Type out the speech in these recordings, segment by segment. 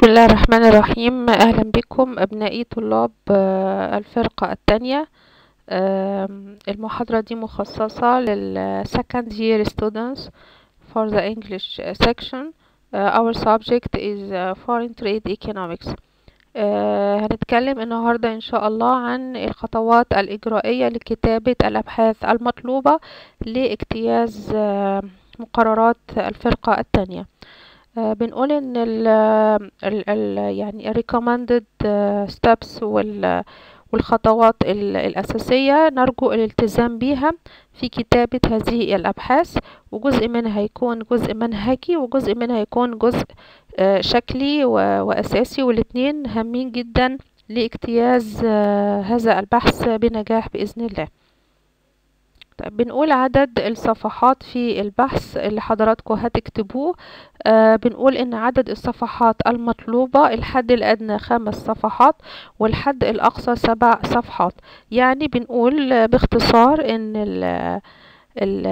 بسم الله الرحمن الرحيم أهلا بكم أبنائي طلاب آه، الفرقة الثانية آم، المحاضرة دي مخصصة لل second year students for the English section Uh, our subject is uh, foreign trade economics آه، هنتكلم النهاردة إن شاء الله عن الخطوات الإجرائية لكتابة الأبحاث المطلوبة لاجتياز آه، مقررات الفرقة الثانية آه، بنقول ان ال ال ال يعني ال recommended آه، steps وال والخطوات ال- الأساسية نرجو الالتزام بيها في كتابة هذه الأبحاث وجزء منها يكون جزء منهجي وجزء منها يكون جزء آه، شكلي و- وأساسي والاتنين هامين جدا لاجتياز آه، هذا البحث بنجاح بإذن الله طيب بنقول عدد الصفحات في البحث اللي حضراتكم هتكتبوه آه بنقول ان عدد الصفحات المطلوبة الحد الادنى خمس صفحات والحد الاقصى سبع صفحات يعني بنقول آه، باختصار ان ال ال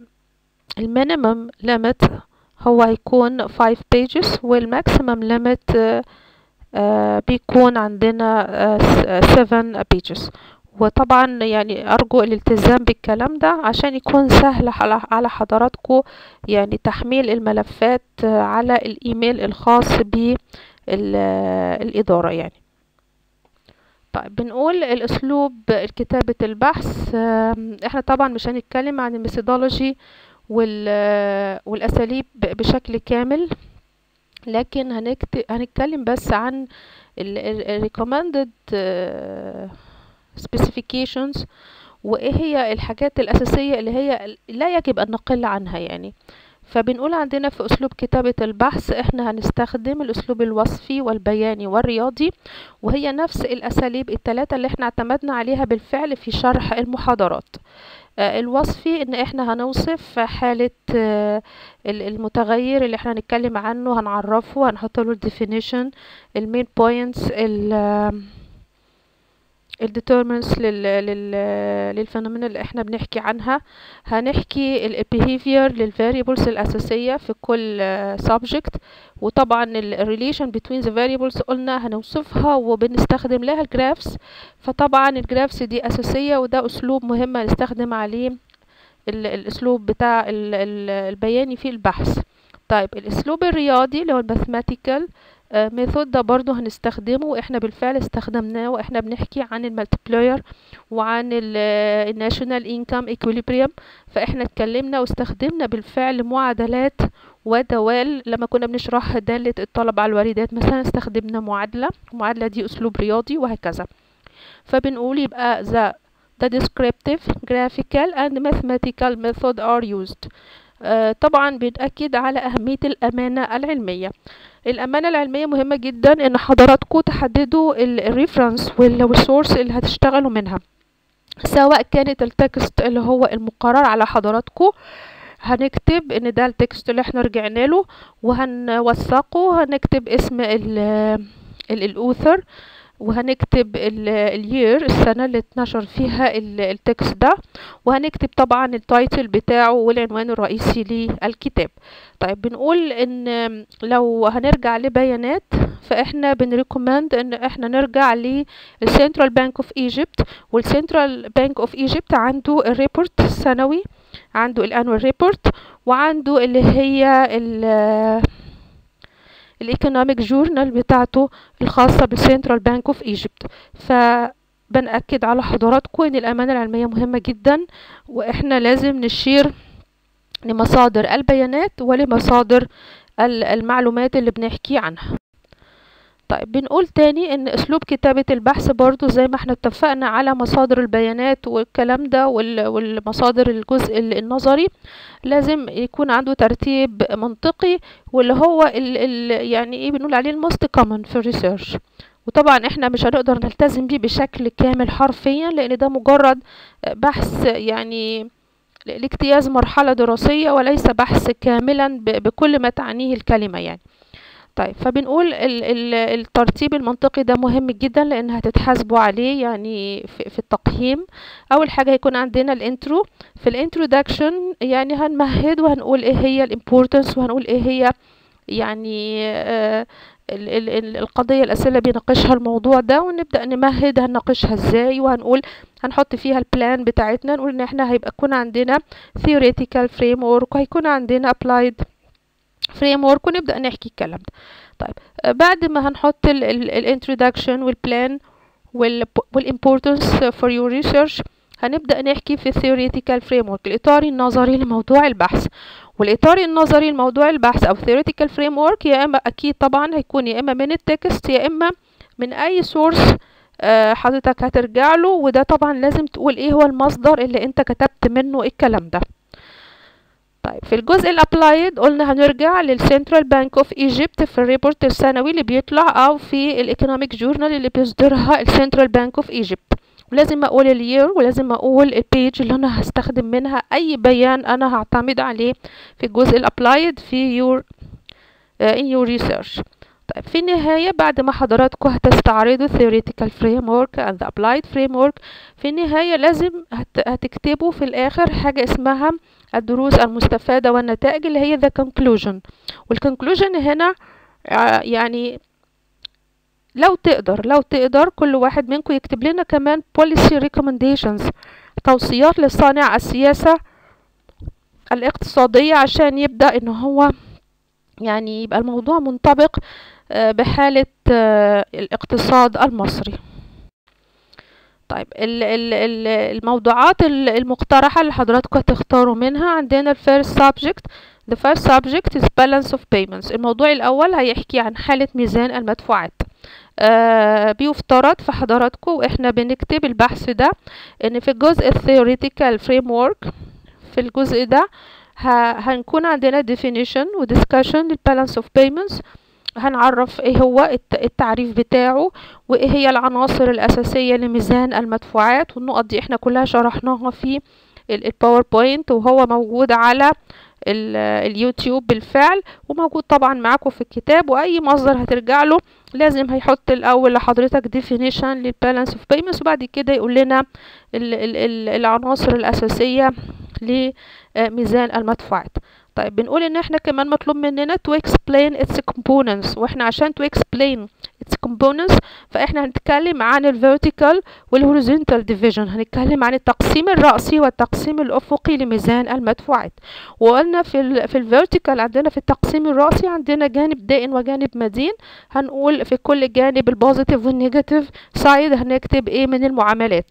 المينيمم ليميت هو هيكون 5 pages والماكسيمم ليميت بيكون عندنا 7 pages وطبعا يعني ارجو الالتزام بالكلام ده عشان يكون سهل على على حضراتكم يعني تحميل الملفات آه، على الايميل الخاص بالاداره يعني طيب بنقول الاسلوب كتابه البحث آم، احنا طبعا مش هنتكلم عن الميثودولوجي وال والاساليب بشكل كامل لكن هنكت... هنتكلم بس عن ال ال- ال recommended آه، specifications وايه هي الحاجات الاساسيه اللي هي لا يجب ان نقل عنها يعني فبنقول عندنا في اسلوب كتابه البحث احنا هنستخدم الاسلوب الوصفي والبياني والرياضي وهي نفس الاساليب الثلاثه اللي احنا اعتمدنا عليها بالفعل في شرح المحاضرات آه، الوصفي ان احنا هنوصف حالة آه، ال- المتغير اللي احنا هنتكلم عنه هنعرفه هنحط له الديفينيشن المين بوينتس الديترمنتس لل لل للفينومينا اللي احنا بنحكي عنها هنحكي البيهيفير للفاريبلز الاساسيه في كل سبجكت وطبعا الريليشن بين ذا فاريبلز قلنا هنوصفها وبنستخدم لها الجرافس فطبعا الجرافس دي اساسيه وده اسلوب مهم هنستخدم عليه ال- الاسلوب بتاع ال- ال- البياني في البحث طيب الاسلوب الرياضي اللي هو الماثماتيكال ميثود ده برضو هنستخدمه واحنا بالفعل استخدمناه واحنا بنحكي عن المالتيبلاير وعن الناشونال انكم ايكوليبريم فاحنا اتكلمنا واستخدمنا بالفعل معادلات ودوال لما كنا بنشرح دالة الطلب على الواردات مثلا استخدمنا معادلة المعادلة دي اسلوب رياضي وهكذا فبنقول يبقى the the descriptive graphical and mathematical method are used آه، طبعا بنأكد على أهمية الأمانة العلمية الأمانة العلمية مهمة جدا إن حضراتكم تحددوا الريفرنس والسورس اللي هتشتغلوا منها سواء كانت التكست اللي هو المقرر على حضراتكم هنكتب ان ده التكست اللي احنا رجعنا له وهنوثقه هنكتب اسم ال ال- الاوثر وهنكتب الير السنة اللي اتنشر فيها ال- التكست ده وهنكتب طبعا التايتل بتاعه والعنوان الرئيسي للكتاب طيب بنقول ان لو هنرجع لبيانات فاحنا بنريكومند ان احنا نرجع للسنترال بانك اوف ايجيبت والسنترال بانك اوف ايجيبت عنده الريبورت السنوي عنده الانوال ريبورت وعنده اللي هي ال الايكونوميك جورنال بتاعته الخاصة بالسنترال بانك اوف ايجيبت فبنأكد على حضراتكم ان الامانة العلمية مهمة جدا واحنا لازم نشير لمصادر البيانات ولمصادر ال- المعلومات اللي بنحكي عنها طيب بنقول تاني ان اسلوب كتابة البحث برضو زي ما احنا اتفقنا على مصادر البيانات والكلام ده وال- والمصادر الجزء ال- النظري لازم يكون عنده ترتيب منطقي واللي هو ال ال يعني ايه بنقول عليه الموست كومن في الريسيرش وطبعا احنا مش هنقدر نلتزم بيه بشكل كامل حرفيا لان ده مجرد بحث يعني لاجتياز مرحلة دراسية وليس بحث كاملا ب- بكل ما تعنيه الكلمة يعني طيب فبنقول ال ال الترتيب المنطقي ده مهم جدا لان هتتحاسبوا عليه يعني في, في التقييم اول حاجه هيكون عندنا الانترو في الانترودكشن يعني هنمهد وهنقول ايه هي الامبورتنس وهنقول ايه هي يعني آه ال ال ال القضية الأسئلة اللي بيناقشها الموضوع ده ونبدأ نمهد هنناقشها ازاي وهنقول هنحط فيها البلان بتاعتنا نقول ان احنا هيبقى يكون عندنا theoretical framework وهيكون عندنا applied framework ونبدأ نحكي الكلام ده طيب آه بعد ما هنحط الانترودكشن والبلان والimportance for your research هنبدأ نحكي في theoretical framework الإطار النظري لموضوع البحث والإطار النظري لموضوع البحث أو theoretical framework يا إما أكيد طبعا هيكون يا إما من التكست يا إما من أي source آه حضرتك هترجع له وده طبعا لازم تقول إيه هو المصدر اللي أنت كتبت منه الكلام ده طيب في الجزء الابلايد قلنا هنرجع للسنترال بانك اوف ايجيبت في الريبورت السنوي اللي بيطلع او في الايكونوميك جورنال اللي بيصدرها السنترال بانك اوف ايجيبت ولازم اقول الير ولازم اقول البيج اللي انا هستخدم منها اي بيان انا هعتمد عليه في الجزء الابلايد في your uh, in your research طيب في النهاية بعد ما حضراتكم هتستعرضوا theoretical framework and the applied framework في النهاية لازم هت هتكتبوا في الآخر حاجة اسمها الدروس المستفادة والنتائج اللي هي the conclusion والconclusion هنا يعني لو تقدر لو تقدر كل واحد منكم يكتب لنا كمان policy recommendations توصيات لصانع السياسة الاقتصادية عشان يبدأ ان هو يعني يبقى الموضوع منطبق بحالة الاقتصاد المصري طيب ال ال ال الموضوعات المقترحة اللي حضراتكم هتختاروا منها عندنا الفيرست subject the first subject is balance of payments الموضوع الأول هيحكي عن حالة ميزان المدفوعات آه بيفترض في حضراتكم واحنا بنكتب البحث ده ان في الجزء الثيوريتيكال framework في الجزء ده هنكون عندنا definition و discussion للbalance of payments هنعرف ايه هو التعريف بتاعه وايه هي العناصر الاساسيه لميزان المدفوعات والنقط دي احنا كلها شرحناها في الباوربوينت وهو موجود على اليوتيوب بالفعل وموجود طبعا معاكم في الكتاب واي مصدر هترجع له لازم هيحط الاول لحضرتك definition للبالانس اوف payments وبعد كده يقول لنا ال ال ال العناصر الاساسيه لميزان المدفوعات طيب بنقول ان احنا كمان مطلوب مننا to explain its components واحنا عشان to explain its components فاحنا هنتكلم عن ال vertical وال horizontal division هنتكلم عن التقسيم الرأسي والتقسيم الأفقي لميزان المدفوعات وقلنا في ال في ال vertical عندنا في التقسيم الرأسي عندنا جانب دائن وجانب مدين هنقول في كل جانب البوزيتيف والنيجاتيف سايد هنكتب ايه من المعاملات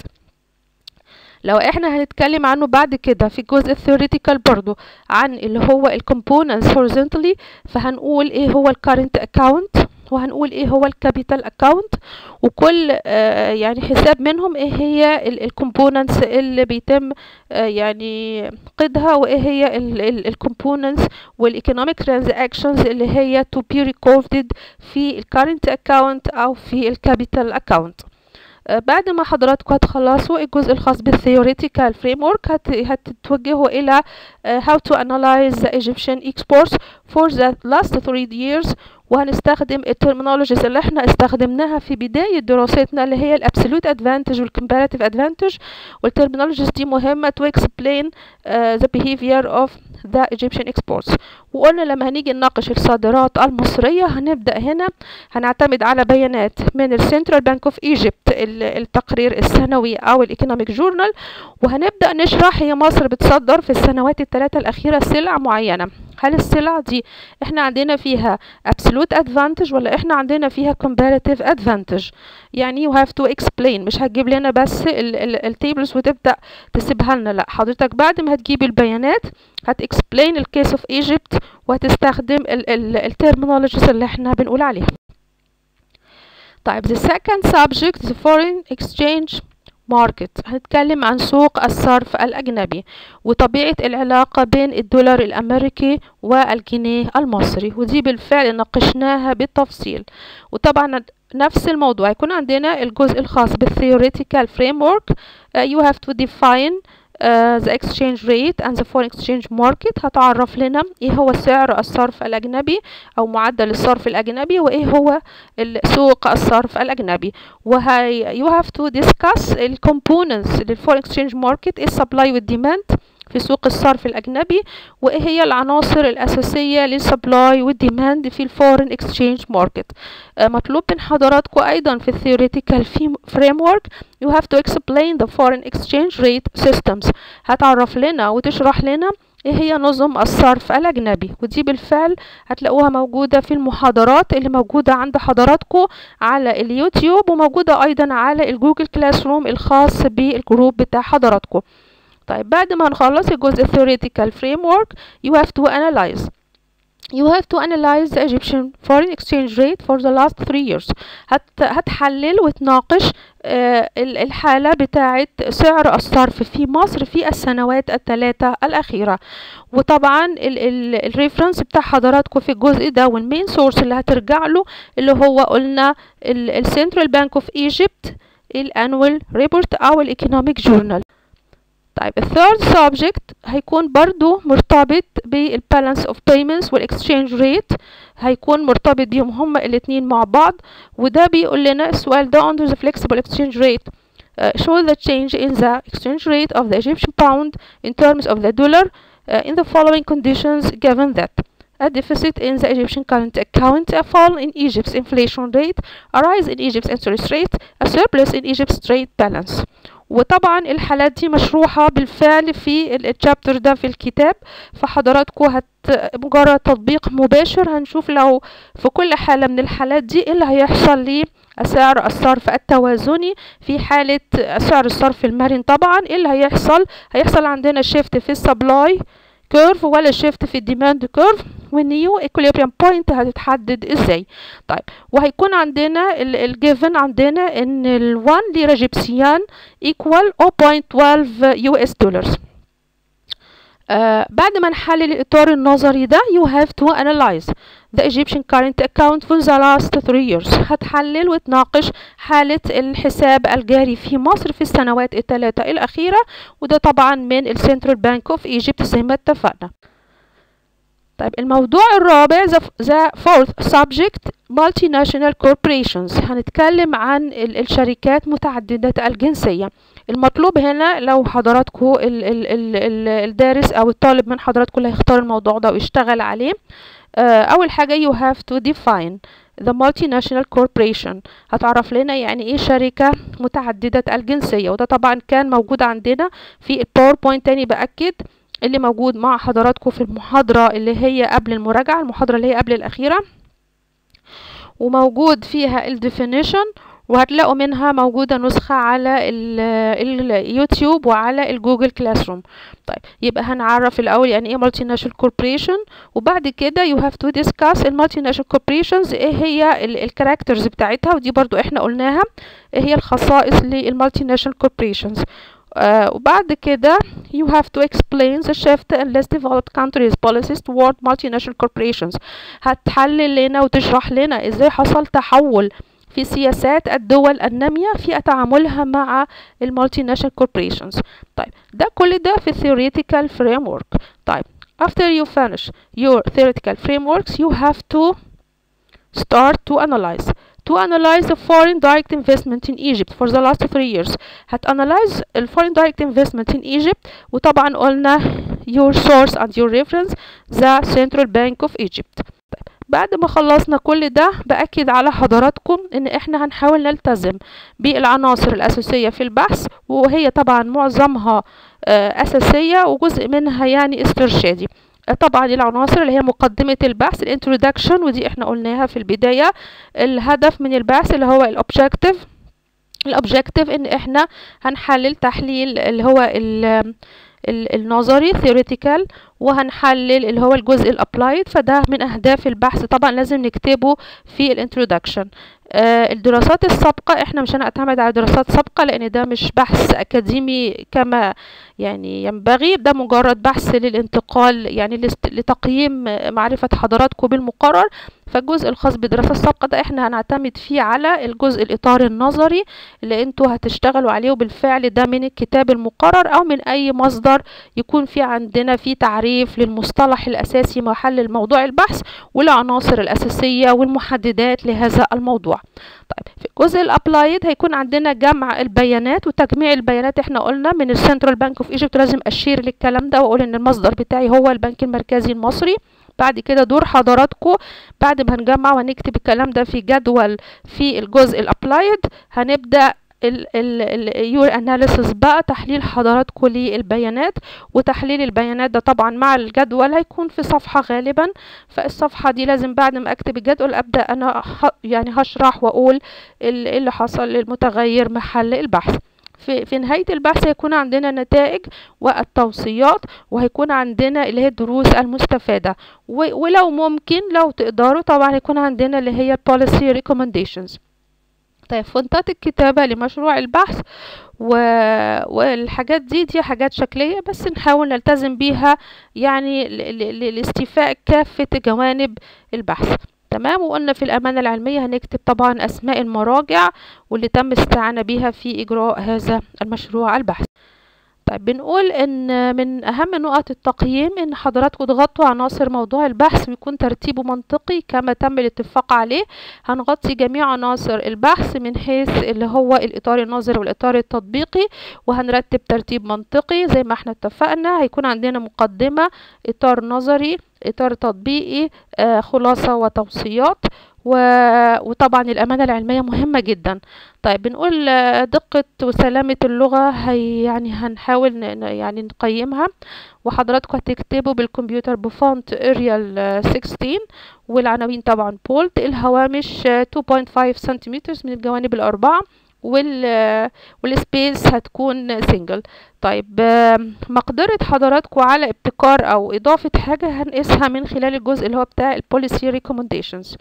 لو احنا هنتكلم عنه بعد كده في الجزء الثيوريتيكال برضو عن اللي هو الكومبوننتس horizontally فهنقول ايه هو الكارنت اكاونت وهنقول ايه هو الكابيتال اكاونت وكل آه يعني حساب منهم ايه هي الكومبوننتس اللي بيتم آه يعني قيدها وايه هي الكومبوننتس والايكونوميك ترانزاكشنز اللي هي to be recorded في الكارنت اكاونت او في الكابيتال اكاونت بعد ما حضراتكم هتخلصوا الجزء الخاص بالثيوريتيكال فريم ورك هتتوجهوا الى how to analyze the Egyptian exports for the last three years وهنستخدم الترمينولوجيز اللي احنا استخدمناها في بداية دراستنا اللي هي الابسولوت ادفانتج والكمباراتيف ادفانتج والترمينولوجيز دي مهمة to explain uh, the behavior of the Egyptian exports وقلنا لما هنيجي نناقش الصادرات المصرية هنبدأ هنا هنعتمد على بيانات من السنترال بانك اوف ايجيبت التقرير السنوي او الايكونوميك جورنال وهنبدأ نشرح هي مصر بتصدر في السنوات الثلاثة الأخيرة سلع معينة هل السلع دي احنا عندنا فيها absolute advantage ولا احنا عندنا فيها comparative advantage يعني you have to explain مش هتجيب لنا بس التيبلز وتبدأ تسيبها لنا لا حضرتك بعد ما هتجيب البيانات هت explain الكيس اوف ايجيبت وهتستخدم الترمينولوجيز اللي احنا بنقول عليها طيب the second subject the foreign exchange ماركت هنتكلم عن سوق الصرف الأجنبي وطبيعة العلاقة بين الدولار الأمريكي والجنيه المصري ودي بالفعل ناقشناها بالتفصيل وطبعا نفس الموضوع يكون عندنا الجزء الخاص بالtheoretical framework uh, you have to define Uh, the exchange rate and the foreign exchange market هتعرف لنا ايه هو سعر الصرف الاجنبي او معدل الصرف الاجنبي وايه هو سوق الصرف الاجنبي وهي you have to discuss ال components لل foreign exchange market is supply with demand في سوق الصرف الأجنبي وإيه هي العناصر الأساسية للسبلاي والديماند في الفورين اكسشينج ماركت مطلوب من حضراتكم أيضا في الثيوريتيكال framework you have to explain the foreign exchange rate systems هتعرف لنا وتشرح لنا ايه هي نظم الصرف الأجنبي ودي بالفعل هتلاقوها موجودة في المحاضرات اللي موجودة عند حضراتكم على اليوتيوب وموجودة أيضا على الجوجل كلاس روم الخاص بالجروب بتاع حضراتكم طيب بعد ما نخلص الجزء theoretical framework you have to analyze you have to analyze the Egyptian foreign exchange rate for the last three years هت هتحلل وتناقش آه الحالة بتاعة سعر الصرف في مصر في السنوات الثلاثة الأخيرة وطبعا الريفرنس بتاع حضراتكم في الجزء ده والمين سورس اللي هترجع له اللي هو قلنا السنترال بانك اوف ايجيبت الانوال ريبورت او الايكونوميك جورنال طيب الثيرد سبجكت هيكون برضو مرتبط بالبالانس اوف payments والاكسشينج ريت هيكون مرتبط بيهم هما الاتنين مع بعض وده بيقول لنا السؤال ده under the flexible exchange rate uh, show the change in the exchange rate of the Egyptian pound in terms of the dollar uh, in the following conditions given that a deficit in the Egyptian current account, a fall in Egypt's inflation rate, a rise in Egypt's interest rate, a surplus in Egypt's trade balance. وطبعا الحالات دي مشروحة بالفعل في الشابتر ده في الكتاب فحضراتكم هت مجرد تطبيق مباشر هنشوف لو في كل حالة من الحالات دي ايه اللي هيحصل لي سعر الصرف التوازني في حالة سعر الصرف المرن طبعا ايه اللي هيحصل هيحصل عندنا شيفت في السبلاي كيرف ولا شيفت في الديماند كيرف والنيو equilibrium بوينت هتتحدد ازاي طيب وهيكون عندنا الجيفن عندنا ان ال1 ليرة جيبسيان equal 0.12 يو اس دولارز آه بعد ما نحلل الإطار النظري ده you have to analyze the Egyptian current account for the last three years هتحلل وتناقش حالة الحساب الجاري في مصر في السنوات الثلاثة الأخيرة وده طبعا من السنترال بانك اوف ايجيبت زي ما اتفقنا طيب الموضوع الرابع the fourth subject multinational corporations هنتكلم عن الشركات متعددة الجنسية المطلوب هنا لو حضراتكم الدارس او الطالب من حضراتكم اللي هيختار الموضوع ده ويشتغل عليه اول حاجة you have to define the multinational corporation هتعرف لنا يعني ايه شركة متعددة الجنسية وده طبعا كان موجود عندنا في الباوربوينت تاني بأكد اللي موجود مع حضراتكم في المحاضرة اللي هي قبل المراجعة المحاضرة اللي هي قبل الأخيرة وموجود فيها الديفينيشن وهتلاقوا منها موجودة نسخة على اليوتيوب وعلى الجوجل كلاس روم طيب يبقى هنعرف الأول يعني ايه مالتي ناشونال كوربريشن وبعد كده you have to discuss المالتي ناشونال كوربريشنز ايه هي الكاركترز بتاعتها ودي برضو احنا قلناها ايه هي الخصائص للمالتي ناشونال كوربريشنز Uh, وبعد كده you have to explain the shift in less developed countries policies toward multinational corporations هتحلل لنا وتشرح لنا ازاي حصل تحول في سياسات الدول النامية في تعاملها مع المالتي ناشونال كوربريشنز طيب ده كل ده في theoretical framework طيب after you finish your theoretical frameworks you have to start to analyze to analyze the foreign direct investment in Egypt for the last three years هتanalyze ال foreign direct investment in Egypt وطبعا قلنا your source and your reference the Central Bank of Egypt طيب بعد ما خلصنا كل ده بأكد على حضراتكم ان احنا هنحاول نلتزم بالعناصر الأساسية في البحث وهي طبعا معظمها أساسية وجزء منها يعني استرشادي طبعا العناصر اللي هي مقدمة البحث الانترودكشن ودي احنا قلناها في البداية الهدف من البحث اللي هو الاوبجكتيف الاوبجكتيف ان احنا هنحلل تحليل اللي هو ال النظري theoretical وهنحلل اللي هو الجزء الابلايد فده من اهداف البحث طبعا لازم نكتبه في الانترودكشن آه الدراسات السابقة احنا مش هنعتمد على دراسات سابقة لان ده مش بحث اكاديمي كما يعني ينبغي ده مجرد بحث للانتقال يعني لتقييم معرفة حضراتكم بالمقرر فالجزء الخاص بالدراسة السابقة ده احنا هنعتمد فيه على الجزء الإطار النظري اللي انتوا هتشتغلوا عليه وبالفعل ده من الكتاب المقرر أو من أي مصدر يكون في عندنا فيه تعريف للمصطلح الأساسي محل الموضوع البحث والعناصر الأساسية والمحددات لهذا الموضوع طيب طيب في الجزء الابلايد هيكون عندنا جمع البيانات وتجميع البيانات احنا قلنا من السنترال بانك اوف ايجيبت لازم اشير للكلام ده واقول ان المصدر بتاعي هو البنك المركزي المصري بعد كده دور حضراتكم بعد ما هنجمع وهنكتب الكلام ده في جدول في الجزء الابلايد هنبدا اليور اناليسيس بقى تحليل حضراتكم للبيانات وتحليل البيانات ده طبعا مع الجدول هيكون في صفحة غالبا فالصفحة دي لازم بعد ما اكتب الجدول ابدا انا يعني هشرح واقول اللي حصل للمتغير محل البحث في, في نهاية البحث هيكون عندنا نتائج والتوصيات وهيكون عندنا اللي هي الدروس المستفادة ولو ممكن لو تقدروا طبعا هيكون عندنا اللي هي policy recommendations طيب فونتات الكتابة لمشروع البحث و... والحاجات دي دي حاجات شكلية بس نحاول نلتزم بيها يعني لاستيفاء كافة جوانب البحث تمام وقلنا في الأمانة العلمية هنكتب طبعا أسماء المراجع واللي تم استعانة بها في إجراء هذا المشروع البحث طيب بنقول ان من اهم نقط التقييم ان حضراتكم تغطوا عناصر موضوع البحث ويكون ترتيبه منطقي كما تم الاتفاق عليه هنغطي جميع عناصر البحث من حيث اللي هو الاطار النظري والاطار التطبيقي وهنرتب ترتيب منطقي زي ما احنا اتفقنا هيكون عندنا مقدمة اطار نظري اطار تطبيقي آه خلاصة وتوصيات وطبعا الأمانة العلمية مهمة جدا طيب بنقول دقة وسلامة اللغة هي يعني هنحاول يعني نقيمها وحضراتكم هتكتبوا بالكمبيوتر بفونت اريال 16 والعناوين طبعا بولت الهوامش 2.5 سنتيمتر من الجوانب الأربعة وال والسبيس هتكون سنجل طيب مقدرة حضراتكم على ابتكار او اضافة حاجة هنقيسها من خلال الجزء اللي هو بتاع البوليسي ريكومنديشنز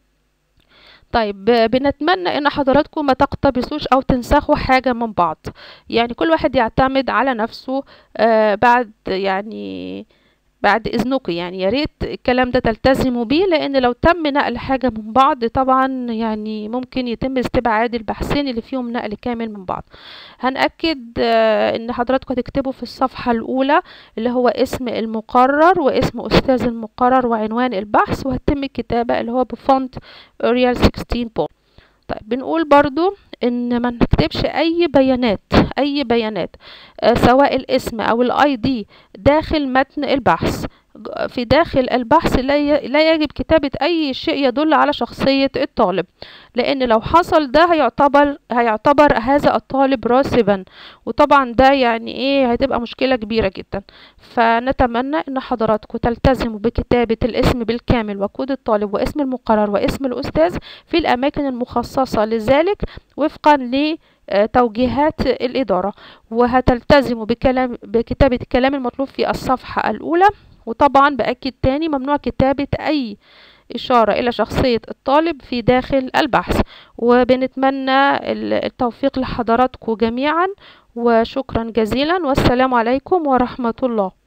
طيب بنتمنى ان حضراتكم ما تقتبسوش او تنسخوا حاجة من بعض يعني كل واحد يعتمد على نفسه آه بعد يعني بعد اذنكم يعني يا ريت الكلام ده تلتزموا بيه لان لو تم نقل حاجه من بعض طبعا يعني ممكن يتم استبعاد البحثين اللي فيهم نقل كامل من بعض هنأكد ان حضراتكم هتكتبوا في الصفحه الاولى اللي هو اسم المقرر واسم استاذ المقرر وعنوان البحث وهتم الكتابه اللي هو بفونت اريال 16 بول طيب بنقول برضو ان ما نكتبش اي بيانات اي بيانات آه سواء الاسم او الاي دي داخل متن البحث في داخل البحث لا يجب كتابة أي شيء يدل على شخصية الطالب لأن لو حصل ده هيعتبر هيعتبر هذا الطالب راسبا وطبعا ده يعني إيه هتبقى مشكلة كبيرة جدا فنتمنى إن حضراتكم تلتزموا بكتابة الاسم بالكامل وكود الطالب واسم المقرر واسم الأستاذ في الأماكن المخصصة لذلك وفقا ل توجيهات الإدارة وهتلتزموا بكلام بكتابة الكلام المطلوب في الصفحة الأولى وطبعا بأكد تاني ممنوع كتابة أي إشارة إلى شخصية الطالب في داخل البحث وبنتمنى التوفيق لحضراتكم جميعا وشكرا جزيلا والسلام عليكم ورحمة الله